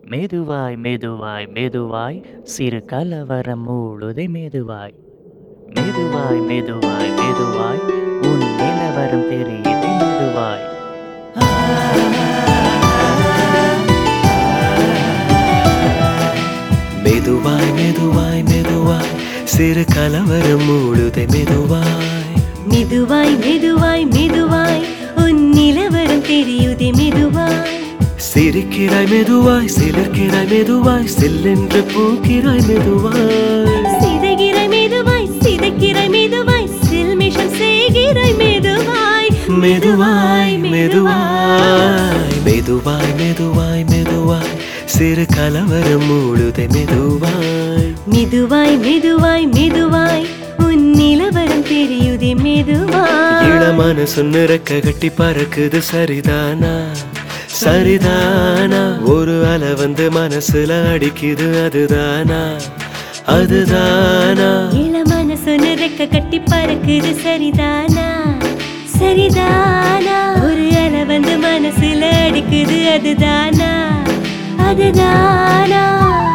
மெதுவாய் மெதுவாய் மெதுவாய் சிறு கலவரம் மூழுதை மெதுவாய் மெதுவாய் மெதுவாய் மெதுவாய் உன் நிலவரம் தெரியுது மெதுவாய் மெதுவாய் மெதுவாய் மெதுவாய் சிறு கலவரம் மூழுதை மெதுவாய் மெதுவாய் மெதுவாய் மெதுவாய் உன் நிலவரம் தெரியுதே மெதுவாய் சிரிக்கிறாய் மெதுவாய் சிலிர்க்கிறாய் மெதுவாய் செல்லென்று பூக்கிறாய் மெதுவாய் சிதைகிறாய் மெதுவாய் சிதைக்கிறாய் மெதுவாய் சில்மிஷம் செய்கிறாய் மெதுவாய் மெதுவாய் மெதுவாய் மெதுவாய் மெதுவாய் மெதுவாய் சிறு கலவரம் மூழுதை மெதுவாய் மெதுவாய் மெதுவாய் மெதுவாய் உன் நிலவரம் தெரியுதே மெதுவாய் இளமான சொன்னிறக்க கட்டி பறக்குது சரிதானா சரிதானா ஒரு அலை வந்து மனசுல அடிக்குது அதுதானா அதுதானா இளமான சொன்னதக்க கட்டி பறக்குது சரிதானா சரிதானா ஒரு அலை வந்து மனசுல அடிக்குது அதுதானா அதுதானா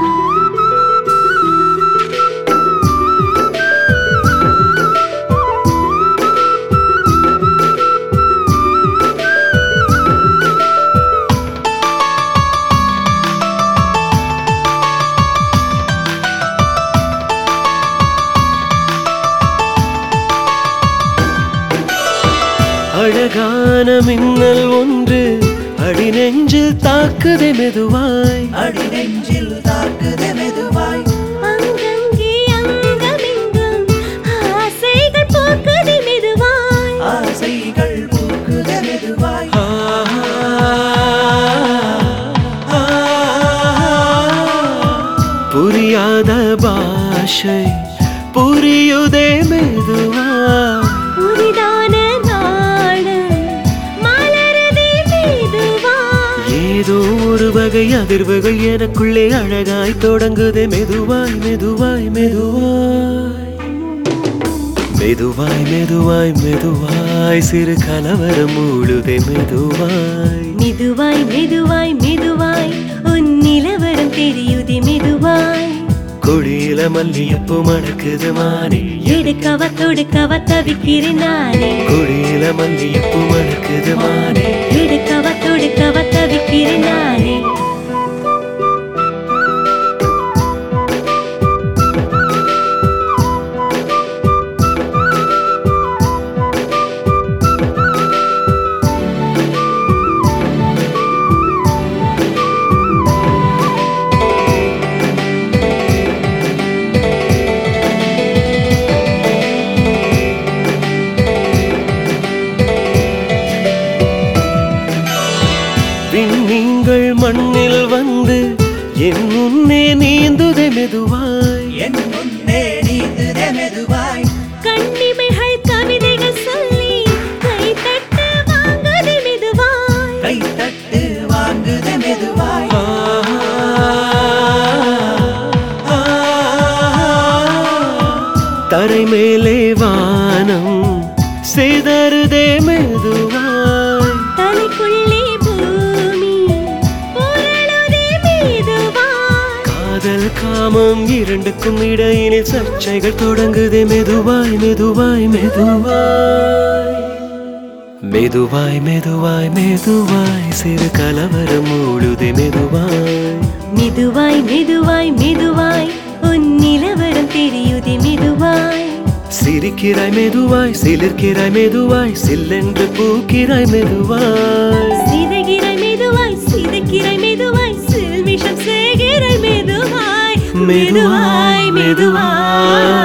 அழகான மின்னல் ஒன்று அடி நெஞ்சில் தாக்குதே மெதுவாய் அடி நெஞ்சில் தாக்குதே மெதுவாய் அங்கங்கே அங்கமெங்கும் ஆசைகள் போக்குது மெதுவாய் ஆசைகள் பூக்குதே மெதுவாய் ஆ, ஆ, புரியாத பாஷை புரியுதே மெதுவா புதிதான நாடு மலருதே மெதுவாய் ஏதோ ஒரு வகை அதிர்வுகள் எனக்குள்ளே அழகாய் தொடங்குதே மெதுவாய் மெதுவாய் மெதுவாய் மெதுவாய் மெதுவாய் மெதுவாய் சிறு கலவரம் மூழுதே மெதுவாய் மெதுவாய் மெதுவாய் மெதுவாய் உன் நிலவரம் தெரியுதே மெதுவாய் கொடியில மல்லியப்பு மணக்குது மானே எடுக்கவ தொடுக்கவ தவிக்கிறேன் நானே கொடியில மல்லியப்பு மணக்குது மானே எடுக்கவ தொடுக்கவ தவிக்கிறேன் நானே விண்மீன்கள் மண்ணில் வந்து என் முன்னே நீந்துதே மெதுவாய் என் முன்னே நீந்துதே மெதுவாய் கண்ணிமைகள் கவிதைகள் சொல்லி கை தட்டு வாங்குது மெதுவாய் கை தட்டு வாங்குதே மெதுவாய் ஆ, ஆ, தரை மேலே வானம் சிதறுதே மெதுவாய் தலைக்குள்ளே பூமி புரளுதே மெதுவாய் காதல் காமம் இரண்டுக்கும் இடையினில் சர்ச்சைகள் தொடங்குதே மெதுவாய் மெதுவாய் மெதுவாய் மெதுவாய் மெதுவாய் மெதுவாய் சிறு கலவரம் மூழுதே மெதுவாய் மெதுவாய் மெதுவாய் மெதுவாய் உன் நிலவரம் தெரியுதே மெதுவாய் சிரிக்கிறாய் மெதுவாய் சிலிர்க்கிறாய் மெதுவாய் சில்லென்று பூக்கிறாய் மெதுவாய் சிதைகிறாய் மெதுவாய் சிதைக்கிறாய் மெதுவாய் சில்மிஷம் செய்கிறாய் மெதுவாய் மெதுவாய் மெதுவாய்